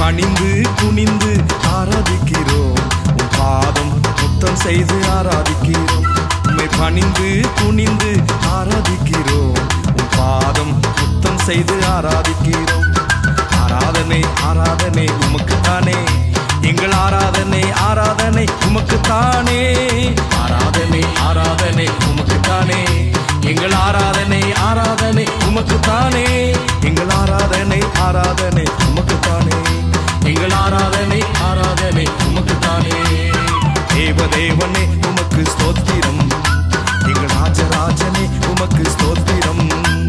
பணிந்து குனிந்து ஆராதிக்கிறோம் உம் பாதம் முத்தம் செய்து ஆராதிக்கிறோம் உம்மை பணிந்து குனிந்து ஆராதிக்கிறோம் உம் பாதம் முத்தம் செய்து ஆராதிக்கிறோம் ஆராதனை ஆராதனை உமக்குத்தானே எங்கள் ஆராதனை ஆராதனை உமக்குத்தானே ஆராதனை ஆராதனை உமக்குத்தானே எங்கள் ஆராதனை ஆராதனை உமக்குத்தானே எங்கள் ஆராதனை ஆராதனை உமக்குத்தானே எங்கள் ஆராதனை ஆராதனை உமக்குத்தானே தேவ தேவனே உமக்கு ஸ்தோத்திரம் எங்கள் ராஜராஜனே உமக்கு ஸ்தோத்திரம்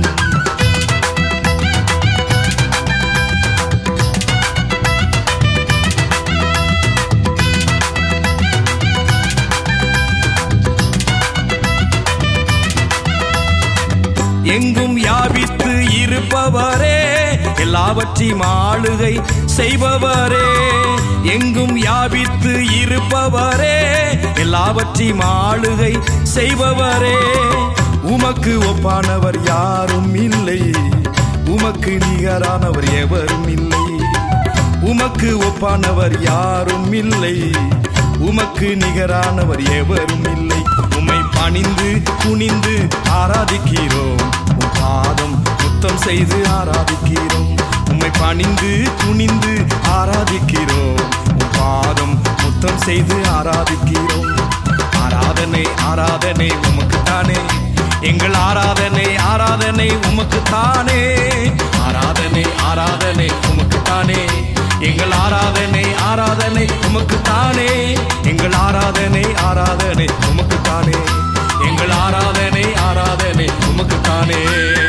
எங்கும் யாபித்து இருப்பவரே எல்லாவற்றையும் ஆளுகை செய்பவரே எங்கும் யாபித்து இருப்பவரே எல்லாவற்றையும் ஆளுகை செய்பவரே உமக்கு ஒப்பானவர் யாரும் இல்லை உமக்கு நிகரானவர் எவரும் இல்லை உமக்கு ஒப்பானவர் யாரும் இல்லை உமக்கு நிகரானவர் எவரும் இல்லை உம்மை பணிந்து குனிந்து ஆராதிக்கிறோம் உம் பாதம் முத்தம் செய்து ஆராதிக்கிறோம் உம்மை பணிந்து குனிந்து ஆராதிக்கிறோம் உம் பாதம் முத்தம் செய்து ஆராதிக்கிறோம் ஆராதனை ஆராதனை உமக்குத்தானே எங்கள் ஆராதனை ஆராதனை உமக்குத்தானே ஆராதனை ஆராதனை உமக்குத்தானே எங்கள் ஆராதனை ஆராதனை உமக்குத்தானே எங்கள் ஆராதனை ஆராதனை உமக்குத்தானே எங்கள் ஆராதனை ஆராதனை உமக்குத்தானே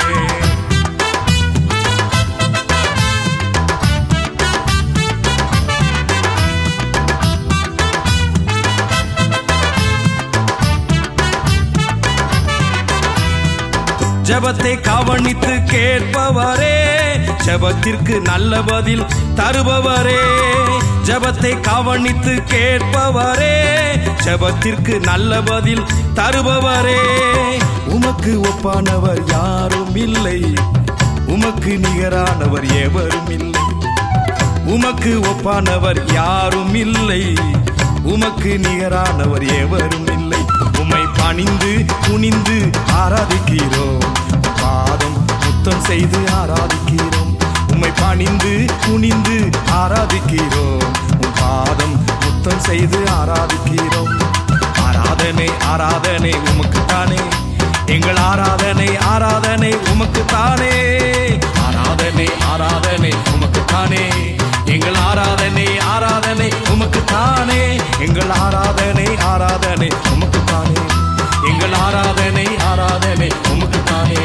ஜபத்தை கவனித்து கேட்பவரே ஜபத்திற்கு நல்ல பதில் தருபவரே ஜபத்தை கவனித்து கேட்பவரே ஜபத்திற்கு நல்ல பதில் தருபவரே உமக்கு ஒப்பானவர் யாரும் இல்லை உமக்கு நிகரானவர் எவரும் இல்லை உமக்கு ஒப்பானவர் யாரும் இல்லை உமக்கு நிகரானவர் எவரும் இல்லை உம்மை பணிந்து குனிந்து ஆராதிக்கிறோம் பாதம் முத்தம் செய்து ஆராதிக்கிறோம் உம்மை பணிந்து குனிந்து ஆராதிக்கிறோம் உம் பாதம் முத்தம் செய்து ஆராதிக்கிறோம் ஆராதனை ஆராதனை உமக்குத்தானே எங்கள் ஆராதனை ஆராதனை உமக்குத்தானே ஆராதனை ஆராதனை உமக்குத்தானே எங்கள் ஆராதனை ஆராதனை உமக்குத்தானே எங்கள் ஆராதனை ஆராதனை உமக்குத்தானே எங்கள் ஆராதனை ஆராதனை உமக்குத்தானே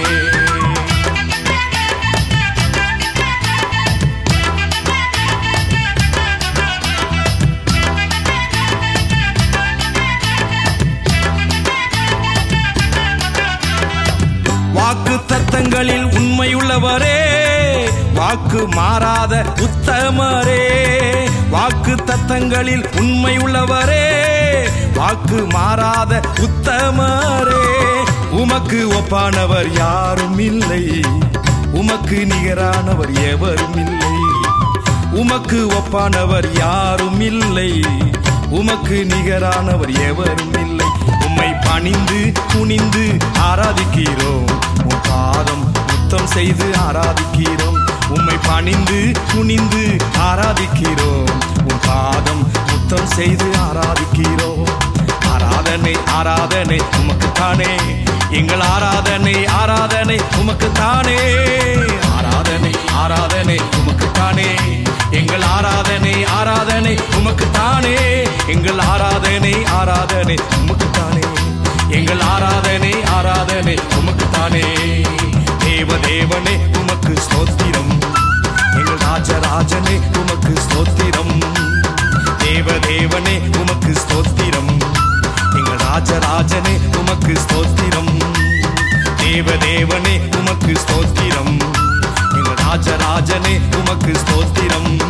வாக்கு தத்தங்களில் உண்மையுள்ளவரே வாக்கு மாறாத உத்தமரே வாக்கு தத்தங்களில் உண்மையுள்ளவரே வாக்கு மாறாத உத்தமரே உமக்கு ஒப்பானவர் யாரும் இல்லை உமக்கு நிகரானவர் எவரும் இல்லை உமக்கு ஒப்பானவர் யாரும் இல்லை உமக்கு நிகரானவர் எவரும் இல்லை உம்மை பணிந்து குனிந்து ஆராதிக்கிறோம் உம் பாதம் முத்தம் செய்து ஆராதிக்கிறோம் உம்மை பணிந்து குனிந்து ஆராதிக்கிறோம் உம் பாதம் முத்தம் செய்து ஆராதிக்கிறோம் ஆராதனை ஆராதனை உமக்குத்தானே எங்கள் ஆராதனை ஆராதனை உமக்குத்தானே ஆராதனை ஆராதனை உமக்குத்தானே எங்கள் ஆராதனை ஆராதனை உமக்குத்தானே எங்கள் ஆராதனை ஆராதனை உமக்குத்தானே எங்கள் ஆராதனை ஆராதனை உமக்குத்தானே தேவ தேவனே உமக்கு ஸ்தோத்திரம் எங்கள் ராஜராஜனே உமக்கு ஸ்தோத்திரம் தேவ தேவனே உமக்கு ஸ்தோத்திரம் எங்கள் ராஜராஜனே உமக்கு ஸ்தோத்திரம் தேவ தேவனே உமக்கு ஸ்தோத்திரம் எங்கள் ராஜராஜனே உமக்கு ஸ்தோத்திரம்